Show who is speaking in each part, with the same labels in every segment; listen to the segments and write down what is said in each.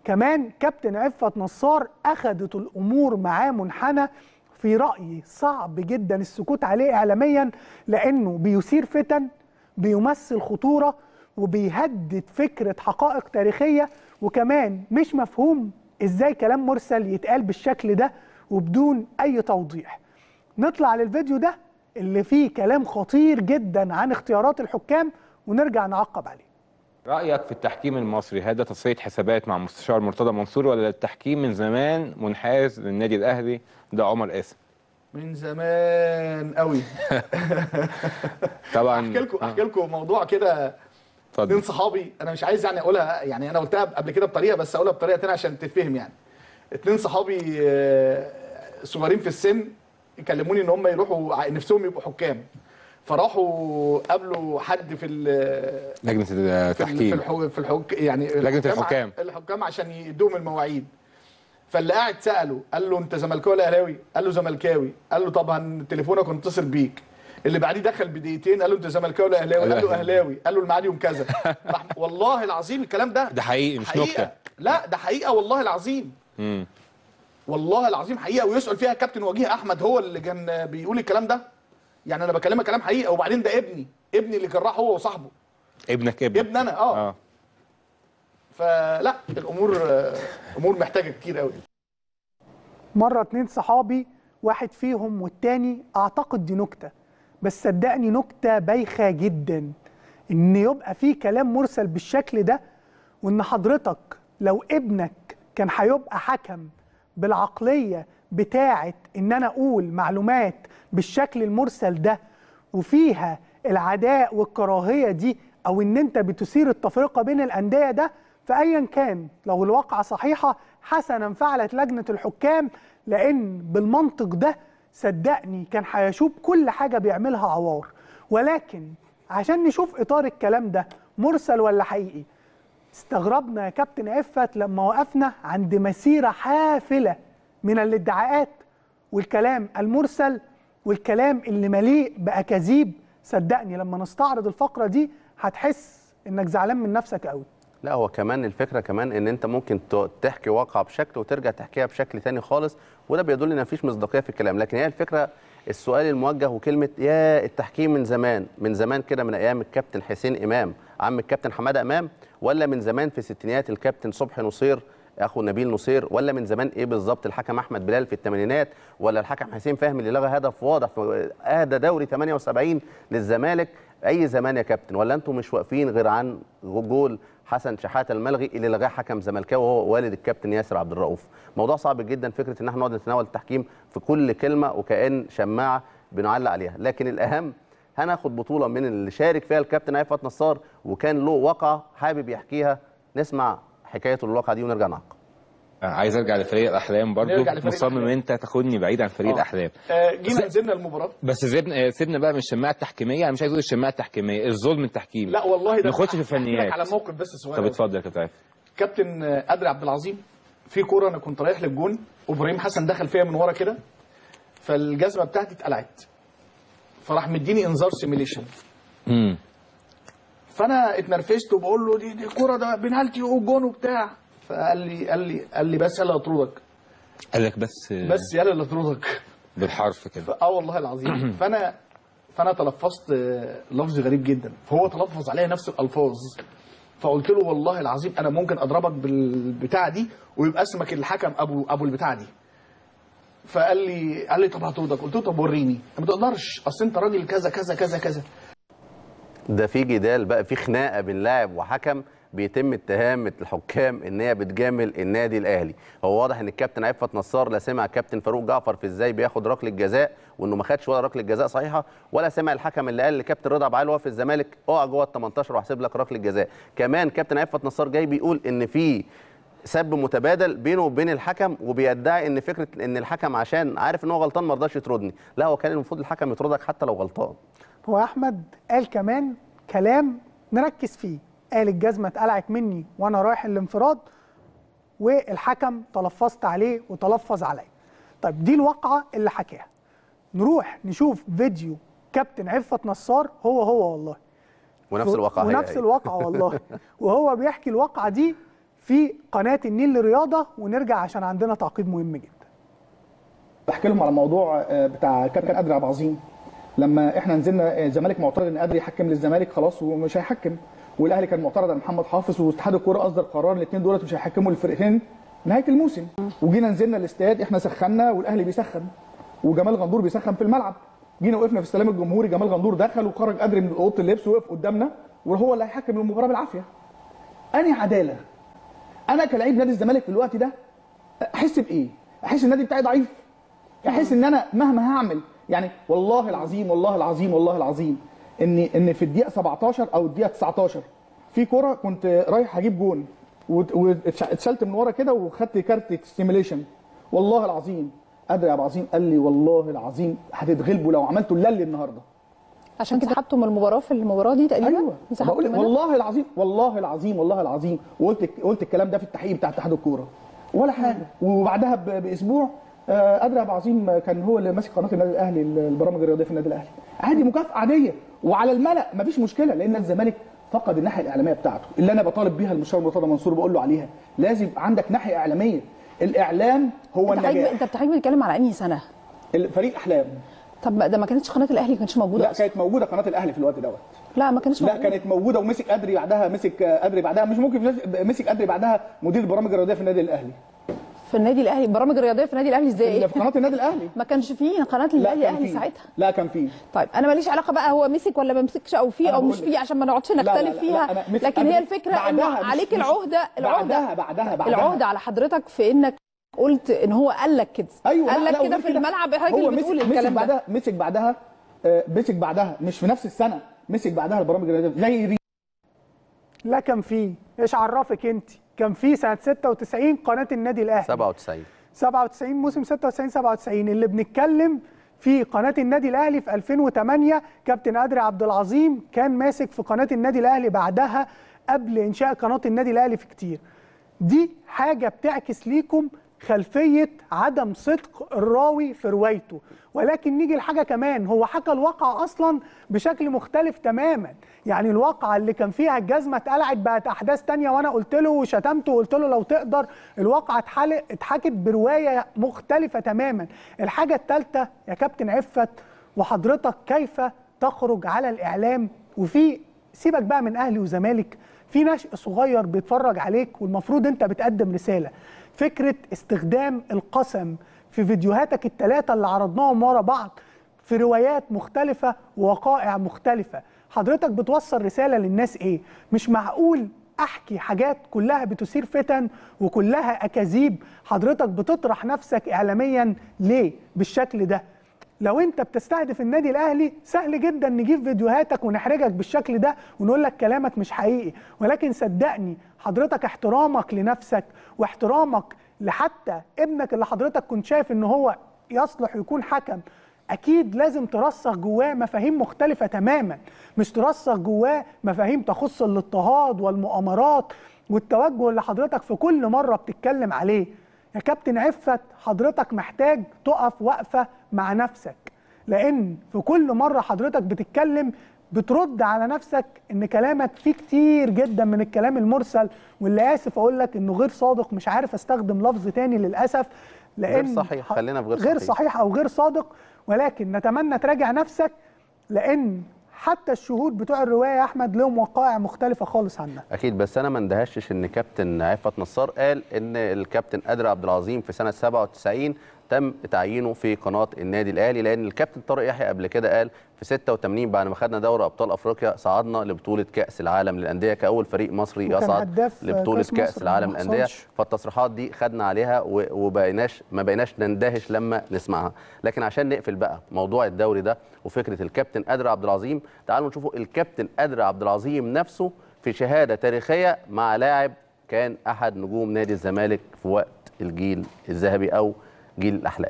Speaker 1: كمان كابتن عفت نصار اخذت الامور معاه منحنى في رايي صعب جدا السكوت عليه اعلاميا لانه بيثير فتن بيمثل خطوره وبيهدد فكره حقائق تاريخيه وكمان مش مفهوم ازاي كلام مرسل يتقال بالشكل ده وبدون اي توضيح نطلع للفيديو ده اللي فيه كلام خطير جدا عن اختيارات الحكام ونرجع نعقب عليه
Speaker 2: رأيك في التحكيم المصري هذا تصفية حسابات مع مستشار مرتضى منصور ولا التحكيم من زمان منحاز للنادي الأهلي ده عمر قاسم
Speaker 3: من زمان قوي
Speaker 2: طبعا
Speaker 3: احكي لكم احكي لكم موضوع كده اتنين
Speaker 2: اتفضل
Speaker 3: صحابي انا مش عايز يعني اقولها يعني انا قلتها قبل كده بطريقه بس اقولها بطريقه تانية عشان تتفهم يعني اتنين صحابي آه، صغيرين في السن كلموني ان هم يروحوا ع- نفسهم يبقوا حكام فراحوا قابلوا حد في ال-
Speaker 2: لجنة
Speaker 3: في ال- في
Speaker 2: التحكيم
Speaker 3: الحو... في الحك... يعني
Speaker 2: لجنة
Speaker 3: الحكام ع-
Speaker 2: الحكام.
Speaker 3: الحكام عشان يدوهم المواعيد فاللي قاعد ساله قال له انت زملكاوي ولا اهلاوي؟ قال له زملكاوي قال له طب هن تليفونك ونتصل بيك اللي بعديه دخل بدقيقتين قال له انت زملكاوي ولا اهلاوي؟ قال له اهلاوي قال له الميعاد يوم كذا راح والله العظيم الكلام ده
Speaker 2: ده حقيقي مش
Speaker 3: حقيقة.
Speaker 2: نكتة
Speaker 3: لا ده حقيقه والله العظيم
Speaker 2: مم.
Speaker 3: والله العظيم حقيقه ويسال فيها كابتن وجيه احمد هو اللي كان بيقول الكلام ده يعني انا بكلمك كلام حقيقه وبعدين ده ابني ابني اللي كان راح هو وصاحبه
Speaker 2: ابنك ابنك
Speaker 3: ابن انا اه,
Speaker 2: اه
Speaker 3: فلا الامور آه، امور محتاجه كتير قوي
Speaker 1: مرة اتنين صحابي واحد فيهم والتاني اعتقد دي نكتة بس صدقني نكتة بايخة جدا ان يبقى في كلام مرسل بالشكل ده وان حضرتك لو ابنك كان هيبقى حكم بالعقلية بتاعة ان انا اقول معلومات بالشكل المرسل ده وفيها العداء والكراهية دي او ان انت بتثير التفرقة بين الاندية ده فايا كان لو الواقعة صحيحة حسنا فعلت لجنة الحكام لان بالمنطق ده صدقني كان هيشوب كل حاجة بيعملها عوار ولكن عشان نشوف اطار الكلام ده مرسل ولا حقيقي استغربنا يا كابتن عفت لما وقفنا عند مسيرة حافلة من الادعاءات والكلام المرسل والكلام اللي مليء بأكاذيب صدقني لما نستعرض الفقرة دي هتحس انك زعلان من نفسك قوي
Speaker 4: لا هو كمان الفكره كمان ان انت ممكن ت- تحكي واقعه بشكل وترجع تحكيها بشكل تاني خالص وده بيدل ان مفيش مصداقيه في الكلام لكن هي الفكره السؤال الموجه وكلمه يا التحكيم من زمان من زمان كده من ايام الكابتن حسين امام عم الكابتن حماده امام ولا من زمان في ستينيات الكابتن صبحي نصير اخو نبيل نصير ولا من زمان ايه بالظبط الحكم احمد بلال في الثمانينات ولا الحكم حسين فهمي اللي لغى هدف واضح في اهدى دوري 78 للزمالك اي زمان يا كابتن ولا انتم مش واقفين غير عن جول حسن شحاته الملغي اللي لغاه حكم زملكاوي وهو والد الكابتن ياسر عبد الرؤوف موضوع صعب جدا فكره ان احنا نقعد نتناول التحكيم في كل كلمه وكأن شماعه بنعلق عليها لكن الاهم هناخد بطوله من اللي شارك فيها الكابتن عفت نصار وكان له واقعه حابب يحكيها نسمع حكايته الواقعه دي ونرجع نعقب
Speaker 2: عايز ارجع لفريق الاحلام برضو
Speaker 3: نرجع لفريق
Speaker 2: مصمم
Speaker 3: الأحلام.
Speaker 2: انت تاخدني بعيد عن فريق
Speaker 3: آه.
Speaker 2: الاحلام
Speaker 3: آه، جينا نزلنا المباراه
Speaker 2: بس سيبنا سيبنا بقى من الشماعه التحكيميه انا مش عايز اقول الشماعه التحكيميه الظلم التحكيمي
Speaker 3: لا والله ده
Speaker 2: نخش في
Speaker 3: أحكي لك
Speaker 2: الفنيات.
Speaker 3: على موقف بس صغير
Speaker 2: طب
Speaker 3: أوي.
Speaker 2: اتفضل يا كابتن عارف
Speaker 3: كابتن آه، قدري عبد العظيم في كوره انا كنت رايح للجون وابراهيم حسن دخل فيا من ورا كده فالجزمه بتاعتي اتقلعت فراح مديني انذار سيميليشن
Speaker 2: امم
Speaker 3: فانا اتنرفزت وبقول له دي دي كوره ده بنالتي وجون وبتاع فقال لي قال لي قال لي بس يلا اطردك
Speaker 2: قال لك بس
Speaker 3: بس يلا اللي اطردك
Speaker 2: بالحرف كده
Speaker 3: اه والله العظيم فانا فانا تلفظت آه، لفظ غريب جدا فهو تلفظ عليا نفس الالفاظ فقلت له والله العظيم انا ممكن اضربك بالبتاع دي ويبقى اسمك الحكم ابو ابو البتاع دي فقال لي قال لي طب هطردك قلت له طب وريني ما تقدرش اصل انت راجل كذا كذا كذا كذا
Speaker 4: ده في جدال بقى في خناقه بين لاعب وحكم بيتم اتهام الحكام ان هي بتجامل النادي الاهلي هو واضح ان الكابتن عفت نصار لا سمع كابتن فاروق جعفر في ازاي بياخد ركله جزاء وانه ما خدش ولا ركله جزاء صحيحه ولا سمع الحكم اللي قال لكابتن رضا عبد وهو في الزمالك اقع جوه ال 18 وهحسب لك ركله جزاء كمان كابتن عفت نصار جاي بيقول ان في سب متبادل بينه وبين الحكم وبيدعي ان فكره ان الحكم عشان عارف ان هو غلطان ما رضاش يطردني لا هو كان المفروض الحكم يطردك حتى لو غلطان
Speaker 1: هو احمد قال كمان كلام نركز فيه قال الجزمه اتقلعت مني وانا رايح الانفراد والحكم تلفظت عليه وتلفظ عليا طيب دي الواقعه اللي حكاها نروح نشوف فيديو كابتن عفت نصار هو هو والله
Speaker 4: ونفس الواقع هي
Speaker 1: ونفس
Speaker 4: هي.
Speaker 1: الواقعه والله وهو بيحكي الواقعه دي في قناه النيل للرياضه ونرجع عشان عندنا تعقيب مهم جدا
Speaker 3: بحكي لهم على موضوع آه، بتاع كابتن قادر عبد العظيم لما احنا نزلنا آه، الزمالك معترض ان قادر يحكم للزمالك خلاص ومش هيحكم والاهلي كان معترض على محمد حافظ واتحاد الكوره اصدر قرار الاثنين دولت مش هيحكموا الفرقتين نهايه الموسم وجينا نزلنا الاستاد احنا سخنا والاهلي بيسخن وجمال غندور بيسخن في الملعب جينا وقفنا في السلام الجمهوري جمال غندور دخل وخرج قادر من اوضه اللبس وقف قدامنا وهو اللي هيحكم المباراه بالعافيه انهي عداله انا كلاعب نادي الزمالك في الوقت ده احس بايه احس النادي بتاعي ضعيف احس ان انا مهما هعمل يعني والله العظيم والله العظيم والله العظيم ان ان في الدقيقه 17 او الدقيقه 19 في كره كنت رايح اجيب جون وت- واتشلت من ورا كده وخدت كارت ستيميليشن والله العظيم قادر يا ابو عظيم قال لي والله العظيم هتتغلبوا لو عملتوا اللي النهارده
Speaker 5: عشان كده حطوا من المباراه في المباراه دي تقريبا
Speaker 3: ايوه
Speaker 5: انسحبتوا
Speaker 3: بقول لك
Speaker 5: منها؟
Speaker 3: والله العظيم والله العظيم والله العظيم وقلت قلت الكلام ده في التحقيق بتاع اتحاد الكوره ولا حاجه وبعدها ب- باسبوع آه، قادر ابو عظيم كان هو اللي ماسك قناه النادي الاهلي البرامج الرياضيه في النادي الاهلي عادي مكافاه عاديه وعلى الملا مفيش مشكله لان الزمالك فقد الناحيه الاعلاميه بتاعته اللي انا بطالب بيها المستشار مرتضى منصور بقول له عليها لازم يبقى عندك ناحيه اعلاميه الاعلام هو
Speaker 5: انت حضرتك
Speaker 3: النجاح
Speaker 5: انت بتحضرتك بتتكلم على انهي سنه؟
Speaker 3: فريق احلام
Speaker 5: طب ما- ده ما كانتش قناه الاهلي ما كانتش موجوده
Speaker 3: لا
Speaker 5: أصلاً.
Speaker 3: كانت موجوده قناه الاهلي في الوقت دوت
Speaker 5: لا ما كانتش
Speaker 3: لا
Speaker 5: موجوده
Speaker 3: كانت موجوده ومسك قدري بعدها مسك قدري بعدها مش ممكن مسك قدري بعدها مدير البرامج الرياضيه في النادي الاهلي
Speaker 5: في النادي الاهلي البرامج الرياضيه في النادي الاهلي ازاي؟
Speaker 3: في قناه النادي الاهلي
Speaker 5: ما كانش فيه قناه النادي
Speaker 3: كان
Speaker 5: الاهلي
Speaker 3: فيه.
Speaker 5: ساعتها
Speaker 3: لا كان فيه
Speaker 5: طيب انا ماليش علاقه بقى هو مسك ولا ما مسكش او فيه
Speaker 3: أنا
Speaker 5: او مش
Speaker 3: بقول لك.
Speaker 5: فيه عشان ما نقعدش
Speaker 3: لا، لا،
Speaker 5: نختلف
Speaker 3: لا،
Speaker 5: فيها
Speaker 3: أنا مسك
Speaker 5: لكن هي
Speaker 3: قدري.
Speaker 5: الفكره انه
Speaker 3: بعدها مش-
Speaker 5: عليك
Speaker 3: مش-
Speaker 5: العهده العهده
Speaker 3: بعدها بعدها بعدها
Speaker 5: العهده على حضرتك في انك قلت ان هو قال لك كده
Speaker 3: ايوه
Speaker 5: قال
Speaker 3: لا،
Speaker 5: لك
Speaker 3: لا،
Speaker 5: كده
Speaker 3: وغير
Speaker 5: في الملعب حضرتك
Speaker 3: هو
Speaker 5: اللي بتقول
Speaker 3: مسك-
Speaker 5: الكلام
Speaker 3: مسك
Speaker 5: ده
Speaker 3: بعدها مسك بعدها آه، مسك بعدها مش في نفس السنه مسك بعدها البرامج الرياضيه زي ري-
Speaker 1: لا كان فيه ايش عرفك انت كان فيه سنه 96 قناه النادي الاهلي
Speaker 4: 97
Speaker 1: 97 موسم 96 97 اللي بنتكلم في قناه النادي الاهلي في 2008 كابتن ادري عبد العظيم كان ماسك في قناه النادي الاهلي بعدها قبل انشاء قناه النادي الاهلي في كتير دي حاجه بتعكس ليكم خلفيه عدم صدق الراوي في روايته ولكن نيجي لحاجه كمان هو حكى الواقع اصلا بشكل مختلف تماما يعني الواقعه اللي كان فيها الجزمه اتقلعت بقت احداث تانية وانا قلت له وشتمته وقلت له لو تقدر الواقعه اتحل- اتحكت بروايه مختلفه تماما الحاجه الثالثه يا كابتن عفت وحضرتك كيف تخرج على الاعلام وفي سيبك بقى من اهلي وزمالك في نشء صغير بيتفرج عليك والمفروض انت بتقدم رساله فكره استخدام القسم في فيديوهاتك الثلاثه اللي عرضناهم ورا بعض في روايات مختلفه ووقائع مختلفه حضرتك بتوصل رساله للناس ايه مش معقول احكي حاجات كلها بتثير فتن وكلها اكاذيب حضرتك بتطرح نفسك اعلاميا ليه بالشكل ده لو انت بتستهدف النادي الاهلي سهل جدا نجيب فيديوهاتك ونحرجك بالشكل ده ونقول لك كلامك مش حقيقي ولكن صدقني حضرتك احترامك لنفسك واحترامك لحتى ابنك اللي حضرتك كنت شايف ان هو يصلح يكون حكم اكيد لازم ترسخ جواه مفاهيم مختلفه تماما مش ترسخ جواه مفاهيم تخص الاضطهاد والمؤامرات والتوجه اللي حضرتك في كل مره بتتكلم عليه يا كابتن عفت حضرتك محتاج تقف وقفه مع نفسك لان في كل مره حضرتك بتتكلم بترد على نفسك ان كلامك فيه كتير جدا من الكلام المرسل واللي اسف اقول لك انه غير صادق مش عارف استخدم لفظ تاني للاسف لان
Speaker 4: غير صحيح، خلينا في غير
Speaker 1: غير
Speaker 4: صحيح.
Speaker 1: صحيح او غير صادق ولكن نتمنى تراجع نفسك لان حتى الشهود بتوع الروايه يا احمد لهم وقائع مختلفه خالص عنها
Speaker 4: اكيد بس انا ما اندهشتش ان كابتن عفت نصار قال ان الكابتن قادر عبد العظيم في سنه 97 تم تعيينه في قناه النادي الاهلي لان الكابتن طارق يحيى قبل كده قال في 86 بعد ما خدنا دوري ابطال افريقيا صعدنا لبطوله كاس العالم للانديه كاول فريق مصري
Speaker 1: وكان
Speaker 4: يصعد
Speaker 1: هداف
Speaker 4: لبطوله
Speaker 1: كأس
Speaker 4: كاس
Speaker 1: مصر
Speaker 4: العالم
Speaker 1: ما
Speaker 4: للانديه
Speaker 1: حصلش.
Speaker 4: فالتصريحات دي خدنا عليها و- وبقيناش ما بقيناش نندهش لما نسمعها لكن عشان نقفل بقى موضوع الدوري ده وفكره الكابتن قادر عبد العظيم تعالوا نشوفوا الكابتن قادر عبد العظيم نفسه في شهاده تاريخيه مع لاعب كان احد نجوم نادي الزمالك في وقت الجيل الذهبي او جيل الاحلام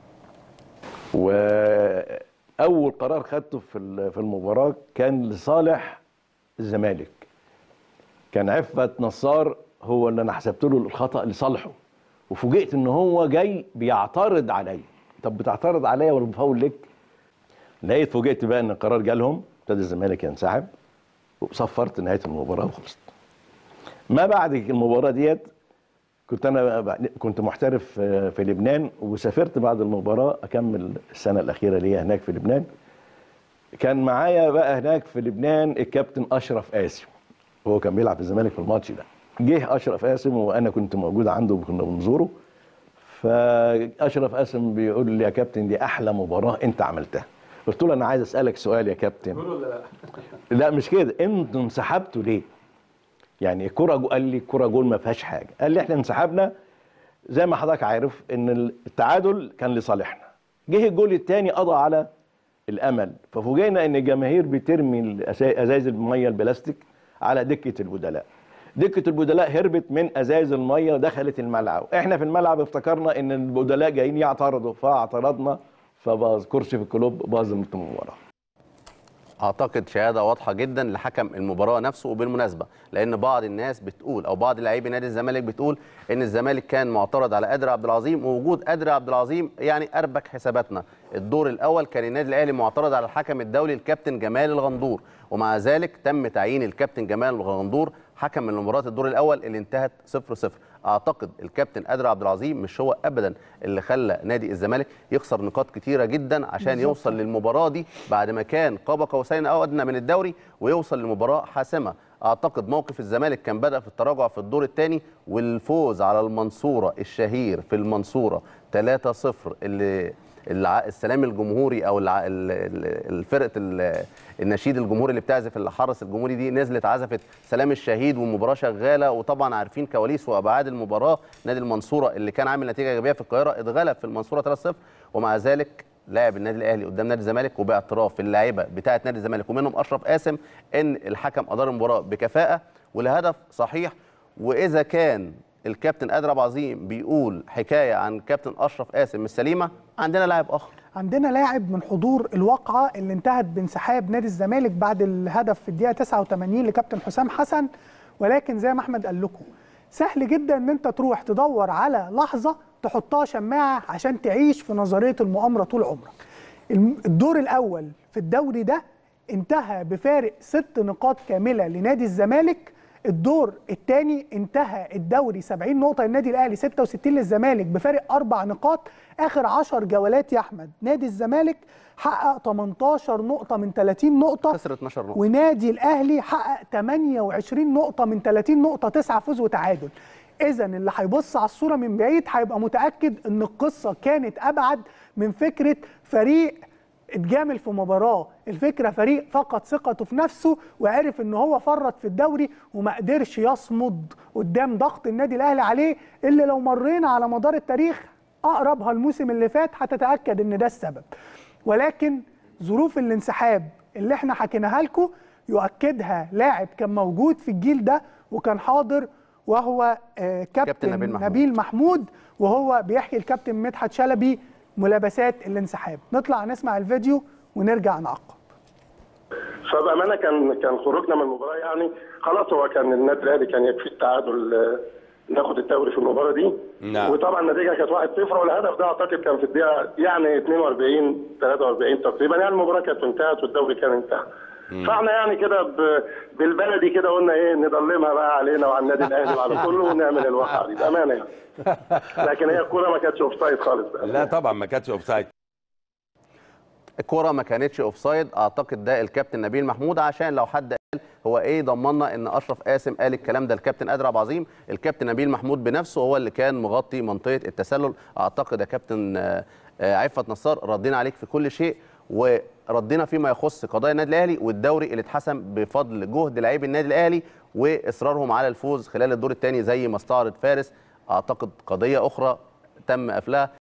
Speaker 6: واول قرار خدته في ال- في المباراه كان لصالح الزمالك كان عفت نصار هو اللي انا حسبت له الخطا لصالحه وفوجئت ان هو جاي بيعترض عليا طب بتعترض عليا ولا بفاول لك لقيت فوجئت بقى ان القرار جالهم ابتدى الزمالك ينسحب وصفرت نهايه المباراه وخلصت ما بعد المباراه ديت كنت انا بعد- كنت محترف آه، في لبنان وسافرت بعد المباراه اكمل السنه الاخيره ليا هناك في لبنان كان معايا بقى هناك في لبنان الكابتن اشرف قاسم هو كان بيلعب في الزمالك في الماتش ده جه اشرف قاسم وانا كنت موجود عنده وكنا بنزوره فاشرف قاسم بيقول لي يا كابتن دي احلى مباراه انت عملتها قلت له انا عايز اسالك سؤال يا كابتن لا مش كده انتوا انسحبتوا ليه يعني الكره جو قال لي الكره جول ما فيهاش حاجه قال لي احنا انسحبنا زي ما حضرتك عارف ان التعادل كان لصالحنا جه الجول الثاني قضى على الامل ففوجئنا ان الجماهير بترمي الأسا- ازايز الميه البلاستيك على دكه البدلاء دكه البدلاء هربت من ازايز الميه دخلت الملعب احنا في الملعب افتكرنا ان البدلاء جايين يعترضوا فاعترضنا فباظ كرسي في الكلوب باظ المباراه
Speaker 4: اعتقد شهاده واضحه جدا لحكم المباراه نفسه وبالمناسبه لان بعض الناس بتقول او بعض لاعبي نادي الزمالك بتقول ان الزمالك كان معترض على قادر عبد العظيم ووجود قادر عبد العظيم يعني اربك حساباتنا الدور الاول كان النادي الاهلي معترض على الحكم الدولي الكابتن جمال الغندور ومع ذلك تم تعيين الكابتن جمال الغندور حكم من مباراه الدور الاول اللي انتهت 0 0 اعتقد الكابتن قادر عبد العظيم مش هو ابدا اللي خلى نادي الزمالك يخسر نقاط كتيره جدا عشان
Speaker 1: بالظبط.
Speaker 4: يوصل للمباراه دي بعد ما كان قاب قوسين او ادنى من الدوري ويوصل لمباراه حاسمه اعتقد موقف الزمالك كان بدا في التراجع في الدور الثاني والفوز على المنصوره الشهير في المنصوره 3-0 اللي الع- السلام الجمهوري او الع- ال- ال- الفرقه ال- النشيد الجمهوري اللي بتعزف الحرس الجمهوري دي نزلت عزفت سلام الشهيد والمباراه شغاله وطبعا عارفين كواليس وابعاد المباراه نادي المنصوره اللي كان عامل نتيجه ايجابيه في القاهره اتغلب في المنصوره 3-0 ومع ذلك لاعب النادي الاهلي قدام نادي الزمالك وباعتراف اللاعيبه بتاعه نادي الزمالك ومنهم اشرف قاسم ان الحكم ادار المباراه بكفاءه ولهدف صحيح واذا كان الكابتن قادر عبد العظيم بيقول حكايه عن كابتن اشرف قاسم مش سليمه عندنا لاعب اخر
Speaker 1: عندنا لاعب من حضور الواقعة اللي انتهت بانسحاب نادي الزمالك بعد الهدف في الدقيقة 89 لكابتن حسام حسن ولكن زي ما احمد قال لكم سهل جدا ان انت تروح تدور على لحظة تحطها شماعة عشان تعيش في نظرية المؤامرة طول عمرك الم- الدور الأول في الدوري ده انتهى بفارق ست نقاط كاملة لنادي الزمالك الدور الثاني انتهى الدوري 70 نقطة للنادي الأهلي 66 للزمالك بفارق أربع نقاط آخر 10 جولات يا أحمد نادي الزمالك حقق 18 نقطة من 30 نقطة
Speaker 4: خسر 12 نقطه
Speaker 1: ونادي الأهلي حقق 28 نقطة من 30 نقطة 9 فوز وتعادل إذا اللي هيبص على الصورة من بعيد هيبقى متأكد إن القصة كانت أبعد من فكرة فريق اتجامل في مباراة الفكرة فريق فقد ثقته في نفسه وعرف ان هو فرط في الدوري وما قدرش يصمد قدام ضغط النادي الاهلي عليه اللي لو مرينا على مدار التاريخ اقربها الموسم اللي فات هتتاكد ان ده السبب ولكن ظروف الانسحاب اللي احنا حكيناها لكم يؤكدها لاعب كان موجود في الجيل ده وكان حاضر وهو آه، كابتن,
Speaker 4: كابتن نبيل محمود.
Speaker 1: نبيل محمود وهو بيحكي الكابتن مدحت شلبي ملابسات الانسحاب نطلع نسمع الفيديو ونرجع نعقب
Speaker 7: فبامانه كان كان خروجنا من المباراه يعني خلاص هو كان النادي الاهلي كان يكفي التعادل آه، ناخد الدوري في المباراه دي
Speaker 2: نعم.
Speaker 7: وطبعا النتيجه كانت 1-0 والهدف ده اعتقد كان في الدقيقه يعني 42 43 تقريبا يعني المباراه كانت انتهت والدوري كان انتهى فاحنا يعني كده ب- بالبلدي كده قلنا ايه نضلمها بقى علينا وعلى النادي الاهلي وعلى كله ونعمل الواقعه دي بامانه يعني لكن هي الكوره ما كانتش اوف سايد خالص بقى
Speaker 2: لا طبعا ما كانتش اوف سايد
Speaker 4: الكرة ما كانتش اوفسايد اعتقد ده الكابتن نبيل محمود عشان لو حد قال هو ايه ضمننا ان اشرف قاسم قال الكلام ده الكابتن قادر عبد العظيم الكابتن نبيل محمود بنفسه هو اللي كان مغطي منطقه التسلل اعتقد يا كابتن آه، آه، عفت نصار ردينا عليك في كل شيء وردينا فيما يخص قضايا النادي الاهلي والدوري اللي اتحسم بفضل جهد لاعبي النادي الاهلي واصرارهم على الفوز خلال الدور الثاني زي ما استعرض فارس اعتقد قضيه اخرى تم قفلها